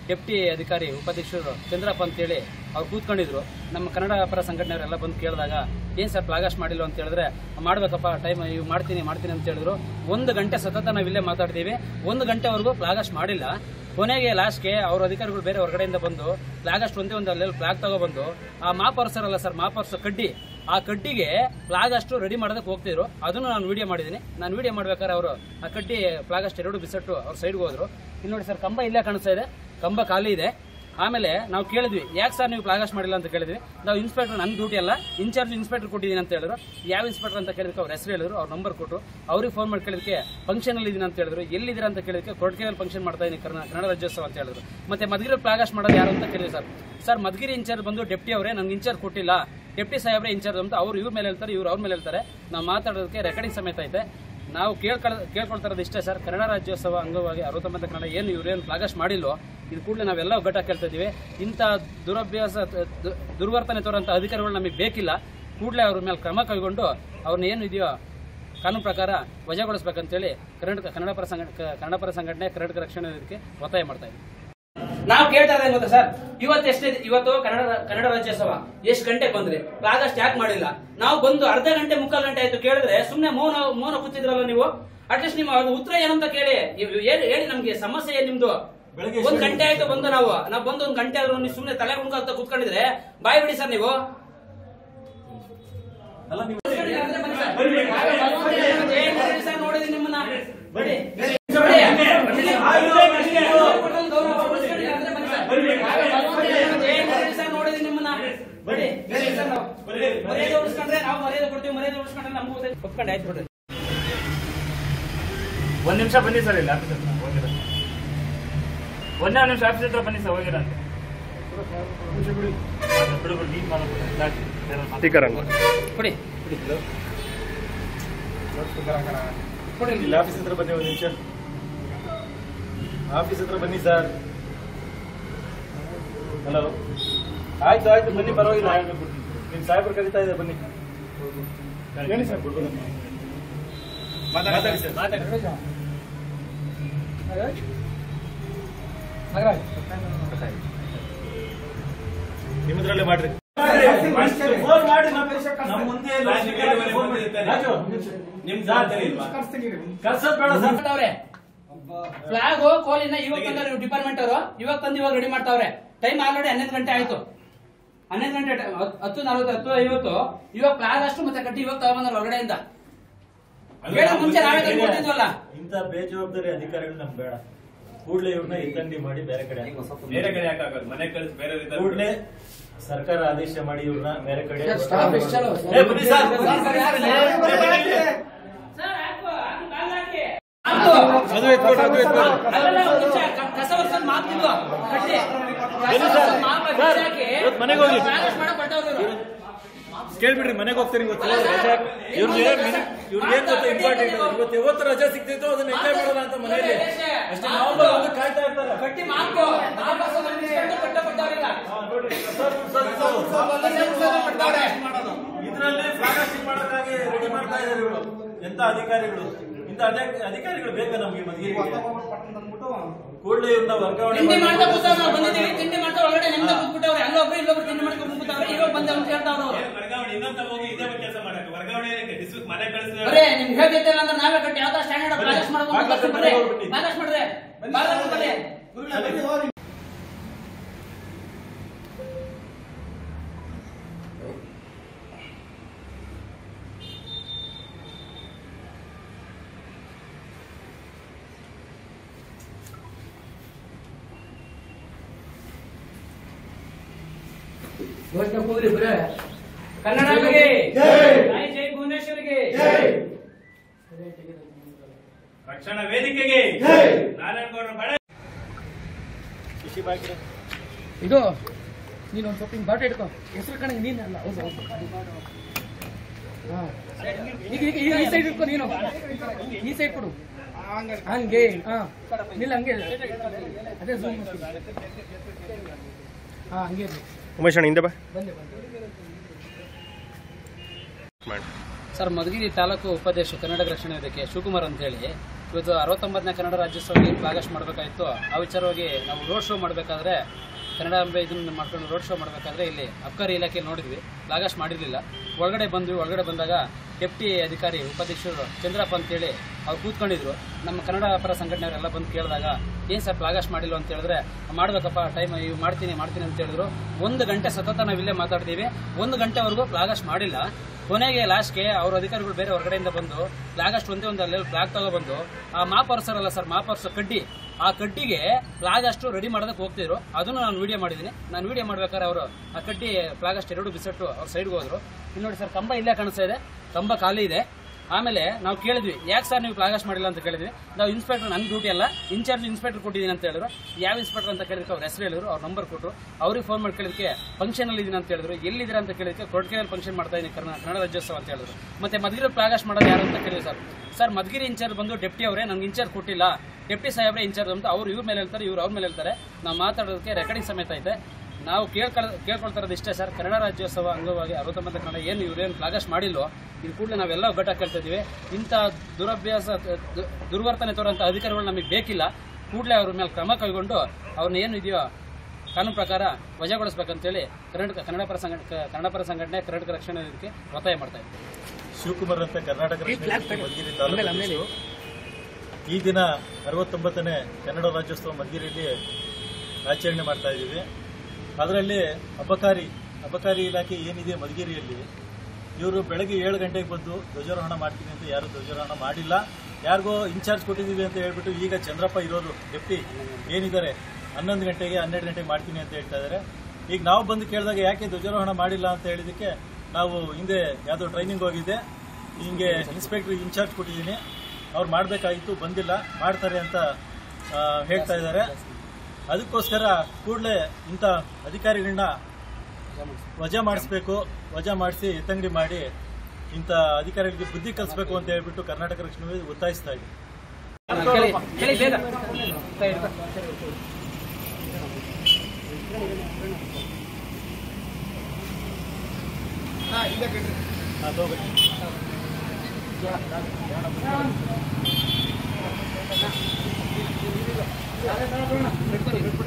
ಡೆಪ್ಟಿ ಅಧಿಕಾರಿ ಉಪಾಧ್ಯಕ್ಷರು ಚಂದ್ರಪ್ಪ ಅಂತೇಳಿ ಅವ್ರು ಕೂತ್ಕೊಂಡಿದ್ರು ನಮ್ಮ ಕನ್ನಡ ಪರ ಸಂಘಟನೆಯವರೆಲ್ಲ ಬಂದು ಕೇಳಿದಾಗ ಏನು ಸರ್ ಪ್ಲಾಗಾಸ್ಟ್ ಮಾಡಿಲ್ಲ ಅಂತ ಹೇಳಿದ್ರೆ ಮಾಡ್ಬೇಕಪ್ಪ ಟೈಮ್ ಇವು ಮಾಡ್ತೀನಿ ಮಾಡ್ತೀನಿ ಅಂತ ಹೇಳಿದ್ರು ಒಂದು ಗಂಟೆ ಸತತ ನಾವು ಇಲ್ಲೇ ಮಾತಾಡ್ತೀವಿ ಒಂದು ಗಂಟೆವರೆಗೂ ಪ್ಲಾಗಾಸ್ಟ್ ಮಾಡಿಲ್ಲ ಕೊನೆಗೆ ಲಾಸ್ಟ್ಗೆ ಅವ್ರ ಅಧಿಕಾರಿಗಳು ಬೇರೆ ಹೊರಗಡೆಯಿಂದ ಬಂದು ಫ್ಲಾಗ್ ಅಷ್ಟು ಒಂದೇ ಒಂದು ಅಲ್ಲೆಲ್ಲ ಫ್ಲಾಗ್ ತಗೊಬಂದು ಆ ಮಾಪರ್ಸರಲ್ಲ ಸರ್ ಮಾಪರ್ಸ ಕಡ್ಡಿ ಆ ಕಡ್ಡಿಗೆ ಫ್ಲಾಗ್ ಅಷ್ಟು ರೆಡಿ ಮಾಡೋದಕ್ಕೆ ಹೋಗ್ತಿದ್ರು ಅದನ್ನು ನಾನು ವಿಡಿಯೋ ಮಾಡಿದ್ದೀನಿ ನಾನು ವಿಡಿಯೋ ಮಾಡ್ಬೇಕಾದ್ರೆ ಅವರು ಆ ಕಡ್ಡಿ ಫ್ಲಾಗ್ ಅಷ್ಟು ಎರಡು ಬಿಸಟ್ಟು ಅವ್ರ ಸೈಡ್ಗೆ ಹೋದ್ರು ಇಲ್ಲಿ ನೋಡಿ ಸರ್ ಕಂಬ ಇಲ್ಲೇ ಕಾಣಿಸ್ತಾ ಇದೆ ಕಂಬ ಖಾಲಿ ಇದೆ ಆಮೇಲೆ ನಾವು ಕೇಳಿದ್ವಿ ಯಾಕೆ ಸರ್ ನೀವು ಫ್ಲಾಗ್ ಅಷ್ಟು ಮಾಡಿಲ್ಲ ಅಂತ ಕೇಳಿದ್ವಿ ನಾವು ಇನ್ಸ್ಪೆಕ್ಟರ್ ನನ್ನ ಡ್ಯೂಟಿ ಅಲ್ಲ ಇನ್ಚಾರ್ಜ್ ಇನ್ಸ್ಪೆಕ್ಟರ್ ಕೊಟ್ಟಿದ್ದೀನಿ ಅಂತ ಹೇಳಿದ್ರು ಯಾವ ಇನ್ಸ್ಪೆಕ್ಟರ್ ಅಂತ ಕೇಳಿದಕ್ಕೆ ಅವ್ರ ಹೆಸರು ಹೇಳಿದ್ರು ಅವ್ರ ನಂಬರ್ ಕೊಟ್ಟು ಅವ್ರಿಗೆ ಫೋನ್ ಮಾಡಿ ಕೇಳಿದಕ್ಕೆ ಫಂಕ್ಷನ್ ಅಲ್ಲಿ ಇದೀನಿ ಅಂತ ಹೇಳಿದ್ರು ಎಲ್ಲಿದ್ದೀರಾ ಅಂತ ಕೇಳಿದಕ್ಕೆ ಕೊಡ್ಕೆಯಲ್ಲಿ ಫಂಕ್ಷನ್ ಮಾಡ್ತಾ ಇದ್ದೀನಿ ಕರ್ನಾ ಕನ್ನಡ ರಾಜ್ಯೋತ್ಸವ ಅಂತ ಹೇಳಿದ್ರು ಮತ್ತೆ ಮಧುಗಿರಿ ಫ್ಲಾಗ್ ಅಷ್ಟು ಮಾಡೋದು ಯಾರು ಅಂತ ಕೇಳಿದ್ವಿ ಸರ್ ಸರ್ ಮಧುಗಿರಿ ಇನ್ಚಾರ್ಜ್ ಬಂದು ಡೆಪ್ಟಿ ಅವರೇ ನಂಗೆ ಇನ್ಚಾರ್ಜ್ ಕೊಟ್ಟಿಲ್ಲ ಡೆಪ್ಟಿ ಸಾಹೇಬ್ರೆ ಇನ್ಚಾರ್ಜ್ ಅಂತ ಅವ್ರು ಇವ್ರ ಮೇಲೆ ಹೇಳ್ತಾರೆ ಇವ್ರು ಅವ್ರ ಮೇಲೆ ಹೇಳ್ತಾರೆ ನಾವು ಮಾತಾಡೋದಕ್ಕೆ ರೆಕಾರ್ಡಿಂಗ್ ಸಮೇತ ಐತೆ ನಾವು ಕೇಳ್ಕೊಳ ಕೇಳ್ಕೊಳ್ತಾ ಇರೋದು ಇಷ್ಟೇ ಸರ್ ಕನ್ನಡ ರಾಜ್ಯೋತ್ಸವ ಅಂಗವಾಗಿ ಅರವತ್ತೊಂಬತ್ತು ಕನ್ನಡ ಏನು ಇವ್ರೇನು ಫ್ಲಾಗಸ್ಟ್ ಮಾಡಿಲ್ವೋ ಇದು ಕೂಡಲೇ ನಾವೆಲ್ಲ ಒಗ್ಗಟ್ಟ ಕೇಳ್ತಾ ಇದೀವಿ ಇಂಥ ದುರಭ್ಯಾಸ ದು- ದುರ್ವರ್ತನೆ ತೋರೋಂಥ ಅಧಿಕಾರಿಗಳು ನಮಗೆ ಬೇಕಿಲ್ಲ ಕೂಡಲೇ ಅವ್ರ ಮೇಲೆ ಕ್ರಮ ಕೈಗೊಂಡು ಅವ್ರನ್ನ ಏನು ಇದೆಯೋ ಕಾನೂನು ಪ್ರಕಾರ ವಜಾಗೊಳಿಸ್ಬೇಕಂತೇಳಿ ಕರ್ನಾಟಕ ಕನ್ನಡ ಪರ ಸಂಘಟ ಕನ್ನಡ ಪರ ಸಂಘಟನೆ ಕರ್ನಾಟಕ ರಕ್ಷಣೆ ವೇದಿಕೆ ಒತ್ತಾಯ ಮಾಡ್ತಾ ಇದ್ದೀವಿ ನಾವು ಕೇಳ್ತಾ ಇದ್ದೇವೆ ಗೊತ್ತಾ ಸರ್ ಇವತ್ತು ಎಷ್ಟೇ ಇವತ್ತು ಕನ್ನಡ ಕನ್ನಡ ರಾಜ್ಯೋತ್ಸವ ಎಷ್ಟು ಗಂಟೆಗೆ ಬಂದ್ರಿ ಆಗಸ್ಟ್ ಯಾಕೆ ಮಾಡಿಲ್ಲ ನಾವು ಬಂದು ಅರ್ಧ ಗಂಟೆ ಮುಕ್ಕಾಲು ಗಂಟೆ ಆಯ್ತು ಕೇಳಿದ್ರೆ ಸುಮ್ನೆ ಮೌನ ಮೌನ ಕೂತಿದ್ರಲ್ಲ ನೀವು ಅಟ್ಲೀಸ್ಟ್ ನಿಮ್ಮ ಅದು ಉತ್ತರ ಏನಂತ ಕೇಳಿ ಇವ್- ಏನ್- ಹೇಳಿ ನಮ್ಗೆ ಸಮಸ್ಯೆ ಏನ್ ನಿಮ್ದು ಬೆಳಗ್ಗೆ ಒಂದ್ ಗಂಟೆ ಆಯ್ತು ಬಂದು ನಾವು ನಾವು ಬಂದು ಒಂದ್ ಗಂಟೆ ಆದ್ರೂ ನೀವು ಸುಮ್ನೆ ತಲೆ ಕುಣ್ಕೊಂತ ಕೂತ್ಕೊಂಡಿದ್ರೆ ಬಾಯ್ ಬಿಡಿ ಸರ್ ನೀವು ಅಲ್ಲ ನೀವು ಏನ್ ಮಾಡಿ ಸರ್ ನೋಡಿದೀನಿ ನಿಮ್ಮನ್ನ ಬಡಿ ನೋಡಿದೀನಿ ನಿಮ್ಮನ್ನ ಬಡಿ ಮರ್ಯಾದೆ ಉಳಿಸ್ಕೊಂಡ್ರೆ ನಾವು ಮರ್ಯಾದೆ ಕೊಡ್ತೀವಿ ಮರ್ಯಾದೆ ಉಳಿಸ್ಕೊಂಡ್ರೆ ನಮಗೂ ಒಪ್ಕೊಂಡು ಆಯ್ತು ಬಿಡ್ರಿ ಒಂದ್ ನಿಮಿಷ ಬನ್ನಿ ಸರ್ ಇಲ್ಲಿ ಆಫೀಸ್ ಹತ್ರ ಹೋಗಿರ ಒಂದೇ ಒಂದ್ ನಿಮಿಷ ಆಫೀಸ್ ಹತ್ರ ಬನ್ನಿ ಸರ್ ಹೋಗಿರ ಅಂತ ಬಿಡು ಬಿಡು ನೀನ್ ಮಾಡೋದು ಸಾಕು. ಬೇರೆ ಮಾತಾಡು. ಸ್ಟಿಕರ್ ಅನ್ನು ಕೊಡಿ ಕೊಡಿ ಇಲ್ಲಿ ಆಫೀಸ್ ಹತ್ರ ಬನ್ನಿ ಒಂದು ನಿಮಿಷ ಆಫೀಸ್ ಹತ್ರ ಬನ್ನಿ ಸರ್ ಹಲೋ ಆಯ್ತು ಆಯ್ತು ಬನ್ನಿ ಪರವಾಗಿಲ್ಲ ನಿಮ್ ಸಾಹೇಬ್ರು ಕರೀತಾ ಇದೆ ಬನ್ನಿ ಹೇಳಿ ಸರ್ ಮಾತಾಡಿ ಸರ್ ನಿಮ್ಮದ್ರಲ್ಲೇ ಮಾಡ್ರಿ ಫೋನ್ ಮಾಡಿ ನಮ್ಮ ಮುಂದೆ ರಾಜು, ನಿಮ್ ಜವಾಬ್ದಾರಿ ಇಲ್ವಾ ಕರ್ಸೋದ್ ಬೇಡ ಸರ್ ಮಾಡ್ತಾವ್ರೆ ಫ್ಲಾಗ್ ಕೋಲಿನ ಇವಾಗ ತಂದವ್ರೆ ಇವ್ರು ಡಿಪಾರ್ಟ್ಮೆಂಟ್ ಅವರು ಇವಾಗ ತಂದು ಇವಾಗ ರೆಡಿ ಮಾಡ್ತಾವ್ರೆ ಟೈಮ್ ಆಲ್ರೆಡಿ ಹನ್ನೊಂದು ಗಂಟೆ ಆಯ್ತು ಹನ್ನೊಂದು ಗಂಟೆ time, ಹತ್- ಹತ್ತು ನಲವತ್ತು ಹತ್ತು ಐವತ್ತು ಇವಾಗ ಫ್ಲಾಗ್ ಅಷ್ಟು ಮತ್ತೆ ಕಟ್ಟಿ ಇವಾಗ ತಗೊಂಬಂದ್ರ ಹೊರಗಡೆಯಿಂದ ಹೇಳೋ ಮುಂಚೆ ನಾವೇ ತಂದು ಕೊಡ್ತಿದ್ವಲ್ಲ ಇಂಥ ಬೇಜವಾಬ್ದಾರಿ ಅಧಿಕಾರಿಗಳು ನಮ್ಗೆ ಬೇಡ ಕೂಡಲೇ ಇವ್ರನ್ನ ಎತ್ತಂಗಡಿ ಮಾಡಿ ಬೇರೆ ಕಡೆ ಹಾಕಿ. ಬೇರೆ ಕಡೆ ಯಾಕಾಗೋದು ಮನೆ ಕಳಿಸಿ ಬೇರೆ ಕೂಡಲೇ ಸರ್ಕಾರ ಆದೇಶ ಮಾಡಿ ಇವ್ರನ್ನ ಬೇರೆ ಕಡೆ ಸ್ಟಾಫ್ ಎಷ್ಟು ಚಲೋ? ಏ, ಬನ್ನಿ ಸರ್. ಸರ್, ಹಾಕು, ಹಾಕು, ಕಾಲ್ ಹಾಕಿ. ಹಾಕು. ಅಲ್ಲಲ್ಲ, ಒಂದ್ ನಿಮಿಷ, ಕ- ಕಸ ವರ್ಸೋದ್ ಮಾತಿದ್ವು, ಕಟ್ಟಿ. ಕಸ ವರ್ಸೋದ್ ಮಾಪ ಬಿಸಾಕಿ, ಇವತ್ತು ಮನೆಗೆ ಹೋಗಿ. ಫ್ಲಾಗ್ ಅಷ್ಟ್ ಮಾಡಕ್ ಹೊರ್ಟವ್ರು ಇವ್ರು. ಕೇಳ್ಬಿಡ್ರಿ ಮನೆಗೆ ಹೋಗ್ತೀನಿ ಇವತ್ತು ಇವ್ರಿಗೆ ಇವ್ರಿಗೆ ಏನ್ ಗೊತ್ತಾ ಇಂಪಾರ್ಟೆಂಟ್ ಇವತ್ತು ಯಾವತ್ತು ರಜಾ ಸಿಗ್ತಿತ್ತು ಅದನ್ನ ಎಂಜಾಯ್ ಮಾಡೋಣ ಅಂತ ಮನೆಯಲ್ಲಿ ಅಷ್ಟೇ ನವೆಂಬರ್ ಒಂದು ಕಾಯ್ತಾ ಇರ್ತಾರೆ ಕಟ್ಟಿ ಮಾಪು. ಮಾಪ್ ಹಾಕ್ಸೋದು ಒಂದ್ ನಿಮಿಷ ಅಂತ ಕಟ್ಟ ಕೊಟ್ಟವ್ರಿಲ್ಲ. ಇದರಲ್ಲಿ ಫ್ಲಾಗಾಸ್ಟಿಂಗ್ ಮಾಡೋಕ್ಕಾಗಿ ರೆಡಿ ಮಾಡ್ತಾ ಇದ್ದಾರೆ ಇವರು ಎಂತ ಅಧಿಕಾರಿಗಳು ಇಂಥ ಅಧಿಕ- ಅಧಿಕಾರಿಗಳು ಬೇಕಾ ನಮ್ಗೆ ಮಧುಗಿರಿಗೆ ಕೂಡಲೇ ಇವ್ರನ್ನ ವರ್ಗಾವಣೆ ತಿಂಡಿ ಮಾಡಿ- ಮಾಡ್ತಾ ಕೂತಾವ್ ನಾವು ಬಂದಿದ್ದೀವಿ ತಿಂಡಿ ಮಾಡ್ತಾ ಒಳಗಡೆ ನೆಮ್ಮದಿ ಕೂತ್ಬಿಟ್ಟವ್ರೆ ಅಲ್ಲೊಬ್ರು ಇಲ್ಲೊಬ್ರು ತಿಂಡಿ ಮಾಡ್ಕೊಂಡು ಕೂತ್ಬಿಟ್ಟವ್ರೆ ಇವಾಗ ಬಂದ ಅಂತ ಹೇಳ್ತಾವ್ರು ಅವ್ರು. ವರ್ಗಾವಣೆ ಇನ್ನೊಂದ ಹೋಗಿ ಇದೇ ಕೆಲಸ ಮಾಡಕ್ಕೆ ವರ್ಗಾವಣೆ ಏನಕ್ಕೆ? ಡಿಸ್ಮಿಸ್ ಮನೆ ಕಳಿಸಿದ್ರೆ ಬರೇ ನಿಮ್ಗೆ ಹೇಳ್ತಿದ್ದಿಲ್ಲ ಅಂದ್ರೆ ನಾವೇ ಕಟ್ಟಿ ಯಾವ ಸ್ಟ್ಯಾಂಡರ್ಡ್ ಬ್ಯಾಲೆನ್ಸ್ ಮಾಡ್ಕೊಂಡು ಬರ್ತೀವಿ ಬರ್ರಿ ಬ್ಯಾಲೆನ್ಸ್ ಮಾಡ್ರಿ ಬ್ಯಾಲೆನ್ಸ್ ಬರ್ರಿ ಕನ್ನಡಕ್ಕೆ ಜೈ ಜೈ ಭುವನೇಶ್ವರಿಗೆ ರಕ್ಷಣಾ ವೇದಿಕೆಗೆ ನಾರಾಯಣಗೌಡರ ಬಳೆ ಕೃಷಿ ಭಾಗ್ಯ ಇದು ನೀನು ಒಂದು ಸ್ವಲ್ಪ ಹಿಂಗೆ ಬಾಟ ಇಟ್ಕೋ ಹೆಸರು ಕಣಂಗೆ ನೀನಲ್ಲ ಹೌದು ಹೌದು ಹಾ. ಈಗ ಈಗ ಈಗ ಈ ಸೈಡ್ ಇಟ್ಕೋ ನೀನು ಈ ಸೈಡ್ ಕೊಡು ಹಂಗೆ ಹಾ ನಿಲ್ಲ ಹಂಗೆ ಅದೇ zoom ಮಾಡ್ತೀನಿ. ಹಾ ಹಂಗೆ ಇರ್ಲಿ ಉಮೇಶ್ ಅಣ್ಣ ಹಿಂದೆ ಬಾ ಬಂದೆ ಬಂದೆ ಮಾಡಿ ಸರ್ ಮಧುಗಿರಿ ತಾಲೂಕು ಉಪಾಧ್ಯಕ್ಷ ಕನ್ನಡ ರಕ್ಷಣಾ ವೇದಿಕೆ ಶಿವಕುಮಾರ್ ಅಂತ ಹೇಳಿ ಇವತ್ತು ಅರವತ್ತೊಂಬತ್ತನೇ ಕನ್ನಡ ರಾಜ್ಯೋತ್ಸವಕ್ಕೆ ಫ್ಲಾಗಸ್ಟ್ ಮಾಡಬೇಕಾಗಿತ್ತು ಆ ವಿಚಾರವಾಗಿ ನಾವು ರೋಡ್ ಶೋ ಮಾಡಬೇಕಾದ್ರೆ ಕನ್ನಡಾಂಬೆ ಇದನ್ನ ಮಾಡ್ಕೊಂಡು ರೋಡ್ ಶೋ ಮಾಡಬೇಕಾದ್ರೆ ಇಲ್ಲಿ ಅಬ್ಕಾರಿ ಇಲಾಖೆ ನೋಡಿದ್ವಿ ಫ್ಲಾಗಸ್ಟ್ ಮಾಡಿರಲಿಲ್ಲ ಒಳಗಡೆ ಬಂದ್ವಿ ಒಳಗಡೆ ಬಂದಾಗ ಡೆಪ್ಟಿ ಅಧಿಕಾರಿ ಉಪಾಧ್ಯಕ್ಷರು ಚಂದ್ರಪ್ಪ ಅಂತೇಳಿ ಅವ್ರು ಕೂತ್ಕೊಂಡಿದ್ರು ನಮ್ಮ ಕನ್ನಡ ಪರ ಸಂಘಟನೆಯವರೆಲ್ಲ ಬಂದು ಕೇಳಿದಾಗ ಏನು ಸರ್ ಫ್ಲಾಗಸ್ಟ್ ಮಾಡಿಲ್ಲ ಅಂತ ಹೇಳಿದ್ರೆ ಮಾಡ್ಬೇಕಪ್ಪ ಟೈಮ್ ಇವು ಮಾಡ್ತೀನಿ ಮಾಡ್ತೀನಿ ಅಂತ ಹೇಳಿದ್ರು ಒಂದು ಗಂಟೆ ಸತತ ನಾವು ಇಲ್ಲೇ ಮಾತಾಡ್ತೀವಿ ಒಂದು ಗಂಟೆವರೆಗೂ ಫ್ಲಾಗಸ್ಟ್ ಮಾಡಿಲ್ಲ ಕೊನೆಗೆ ಲಾಸ್ಟ್ಗೆ ಅವ್ರ ಅಧಿಕಾರಿಗಳು ಬೇರೆ ಹೊರಗಡೆಯಿಂದ ಬಂದು ಫ್ಲಾಗ್ ಅಷ್ಟು ಒಂದೇ ಒಂದು ಅಲ್ಲಿ ಫ್ಲಾಗ್ ತಗೊಬಂದು ಆ ಮಾಪರ್ಸರ್ ಅಲ್ಲ ಸರ್ ಮಾಪರ್ಸ ಕಡ್ಡಿ ಆ ಕಡ್ಡಿಗೆ ಫ್ಲಾಗ್ ಅಷ್ಟು ರೆಡಿ ಮಾಡೋದಕ್ಕೆ ಹೋಗ್ತಿದ್ರು ಅದನ್ನು ನಾನು ವಿಡಿಯೋ ಮಾಡಿದ್ದೀನಿ ನಾನು ವಿಡಿಯೋ ಮಾಡ್ಬೇಕಾದ್ರೆ ಅವರು ಆ ಕಡ್ಡಿ ಫ್ಲಾಗ್ ಅಷ್ಟು ಎರಡು ಬಿಸಿಟ್ಟು ಅವ್ರ ಸೈಡ್ಗೆ ಹೋದ್ರು ಇಲ್ಲಿ ನೋಡಿ ಸರ್ ಕಂಬ ಇಲ್ಲೇ ಕಾಣಿಸ್ತಾ ಇದೆ ಕಂಬ ಖಾಲಿ ಇದೆ ಆಮೇಲೆ ನಾವು ಕೇಳಿದ್ವಿ ಯಾಕೆ ಸರ್ ನೀವು ಫ್ಲಾಗ್ ಅಷ್ಟು ಮಾಡಿಲ್ಲ ಅಂತ ಕೇಳಿದ್ವಿ ನಾವು ಇನ್ಸ್ಪೆಕ್ಟರ್ ನನ್ನ ಡ್ಯೂಟಿ ಅಲ್ಲ ಇನ್ಚಾರ್ಜ್ ಇನ್ಸ್ಪೆಕ್ಟರ್ ಕೊಟ್ಟಿದ್ದೀನಿ ಅಂತ ಹೇಳಿದ್ರು ಯಾವ ಇನ್ಸ್ಪೆಕ್ಟರ್ ಅಂತ ಕೇಳಿದಕ್ಕೆ ಅವ್ರ ಹೆಸರು ಹೇಳಿದ್ರು ಅವ್ರ ನಂಬರ್ ಕೊಟ್ಟರು ಅವ್ರಿಗೆ ಫೋನ್ ಮಾಡಿ ಕೇಳಿದಕ್ಕೆ ಫಂಕ್ಷನ್ ಅಲ್ಲಿ ಇದೀನಿ ಅಂತ ಹೇಳಿದ್ರು ಎಲ್ಲಿದ್ದೀರಾ ಅಂತ ಕೇಳಿದಕ್ಕೆ ಕೊಡ್ಕೆಯಲ್ಲಿ ಫಂಕ್ಷನ್ ಮಾಡ್ತಾ ಇದ್ದೀನಿ ಕನ್ನಡ ಕನ್ನಡ ರಾಜ್ಯೋತ್ಸವ ಅಂತ ಹೇಳಿದ್ರು ಮತ್ತೆ ಮಧುಗಿರಿ ಫ್ಲಾಗ್ ಅಷ್ಟು ಮಾಡೋದು ಯಾರು ಅಂತ ಕೇಳಿದ್ರು ಸರ್ ಸರ್ ಮಧುಗಿರಿ ಇನ್ಚಾರ್ಜ್ ಬಂದು ಡೆಪ್ಟಿ ಅವರೇ ನಮ್ಗೆ ಇನ್ಚಾರ್ಜ್ ಕೊಟ್ಟಿಲ್ಲ ಡೆಪ್ಟಿ ಸಾಹೇಬ್ರೆ ಇನ್ಚಾರ್ಜ್ ಅಂತ ಅವ್ರು ಇವ್ರ ಮೇಲೆ ಹೇಳ್ತಾರೆ ಇವ್ರು ಅವ್ರ ಮೇಲೆ ಹೇಳ್ತಾರೆ ನಾವು ಮಾತಾಡೋದಕ್ಕೆ ರೆಕಾರ್ಡಿಂಗ್ ಸಮೇತ ಐತೆ ನಾವು ಕೇಳ್ಕೊಳ್ ಕೇಳ್ಕೊಳ್ತಾ ಇರೋದು ಇಷ್ಟೇ ಸರ್ ಕನ್ನಡ ರಾಜ್ಯೋತ್ಸವ ಅಂಗವಾಗಿ ಅರವತ್ತೊಂಬತ್ತು ಕನ್ನಡ ಏನು ಇವ್ರೇನು ಫ್ಲಾಗಸ್ಟ್ ಮಾಡಿಲ್ವೋ ಇದು ಕೂಡಲೇ ನಾವೆಲ್ಲ ಒಗ್ಗಟ್ಟ ಕೇಳ್ತಾ ಇದೀವಿ ಇಂಥ ದುರಭ್ಯಾಸ ದು- ದುರ್ವರ್ತನೆ ತೋರುವಂಥ ಅಧಿಕಾರಿಗಳು ನಮಗೆ ಬೇಕಿಲ್ಲ ಕೂಡಲೇ ಅವ್ರ ಮೇಲೆ ಕ್ರಮ ಕೈಗೊಂಡು ಅವ್ರನ್ನ ಏನು ಇದೆಯೋ ಕಾನೂನು ಪ್ರಕಾರ ವಜಾಗೊಳಿಸ್ಬೇಕಂತೇಳಿ ಕರ್ನಾಟಕ ಕನ್ನಡ ಪರ ಸಂಘಟನೆ ಕನ್ನಡ ಪರ ಸಂಘಟನೆ ಕರ್ನಾಟಕ ರಕ್ಷಣೆ ವೇದಿಕೆ ಒತ್ತಾಯ ಮಾಡ್ತಾ ಇದ್ದೀವಿ ಶಿವಕುಮಾರ್ ಅಂತ ಕರ್ನಾಟಕ ರಕ್ಷಣಾ ವೇದಿಕೆ ಮಧುಗಿರಿ ತಾಲೂಕು ಅಧ್ಯಕ್ಷರು. ಈ ದಿನ ಅರವತ್ತೊಂಬತ್ತನೇ ಕನ್ನಡ ರಾಜ್ಯೋತ್ಸವ ಮಧುಗಿರಿಯಲ್ಲಿ ಆಚರಣೆ ಮಾಡ್ತಾ ಇದ್ದೀವಿ ಅದರಲ್ಲಿ ಅಬಕಾರಿ ಅಬಕಾರಿ ಇಲಾಖೆ ಏನಿದೆ ಮಧುಗಿರಿಯಲ್ಲಿ ಇವರು ಬೆಳಗ್ಗೆ ಏಳು ಗಂಟೆಗೆ ಬಂದು ಧ್ವಜಾರೋಹಣ ಮಾಡ್ತೀನಿ ಅಂತ ಯಾರು ಧ್ವಜಾರೋಹಣ ಮಾಡಿಲ್ಲ ಯಾರಿಗೋ ಇನ್ಚಾರ್ಜ್ ಕೊಟ್ಟಿದ್ದೀವಿ ಅಂತ ಹೇಳ್ಬಿಟ್ಟು ಈಗ ಚಂದ್ರಪ್ಪ ಇರೋರು ಡೆಪ್ಟಿ ಏನಿದ್ದಾರೆ ಹನ್ನೊಂದು ಗಂಟೆಗೆ ಹನ್ನೆರಡು ಗಂಟೆಗೆ ಮಾಡ್ತೀನಿ ಅಂತ ಹೇಳ್ತಾ ಇದ್ದಾರೆ ಈಗ ನಾವು ಬಂದು ಕೇಳಿದಾಗ ಯಾಕೆ ಧ್ವಜಾರೋಹಣ ಮಾಡಿಲ್ಲ ಅಂತ ಹೇಳಿದಕ್ಕೆ ನಾವು ಹಿಂದೆ ಯಾವುದೋ ಟ್ರೈನಿಂಗ್ ಹೋಗಿದ್ದೆ ಹಿಂಗೆ ಇನ್ಸ್ಪೆಕ್ಟರ್ ಇನ್ಚಾರ್ಜ್ ಕೊಟ್ಟಿದ್ದೀನಿ ಅವ್ರು ಮಾಡಬೇಕಾಗಿತ್ತು ಬಂದಿಲ್ಲ ಮಾಡ್ತಾರೆ ಅಂತ ಆ, ಹೇಳ್ತಾ ಇದ್ದಾರೆ ಅದಕ್ಕೋಸ್ಕರ ಕೂಡಲೇ ಇಂಥ ಅಧಿಕಾರಿಗಳನ್ನ ವಜಾ ಮಾಡಿಸ್ಬೇಕು ವಜಾ ಮಾಡಿಸಿ ಎತ್ತಂಗಡಿ ಮಾಡಿ ಇಂಥ ಅಧಿಕಾರಿಗಳಿಗೆ ಬುದ್ಧಿ ಕಲಿಸ್ಬೇಕು ಅಂತ ಹೇಳ್ಬಿಟ್ಟು ಕರ್ನಾಟಕ ರಕ್ಷಣಾ ವೇದಿಕೆ ಒತ್ತಾಯಿಸ್ತಾ ಇದೆ ಕೇಳಿ ಕೇಳಿ ಬೇಗ ಕೈ ಹಿಡ್ಕೊ. ಹಾ, ತಗೋಬನ್ನಿ. ಹಿಡ್ಕೊಳ್ಳಿ, ಹಿಡ್ಕೊಳ್ಳಿ.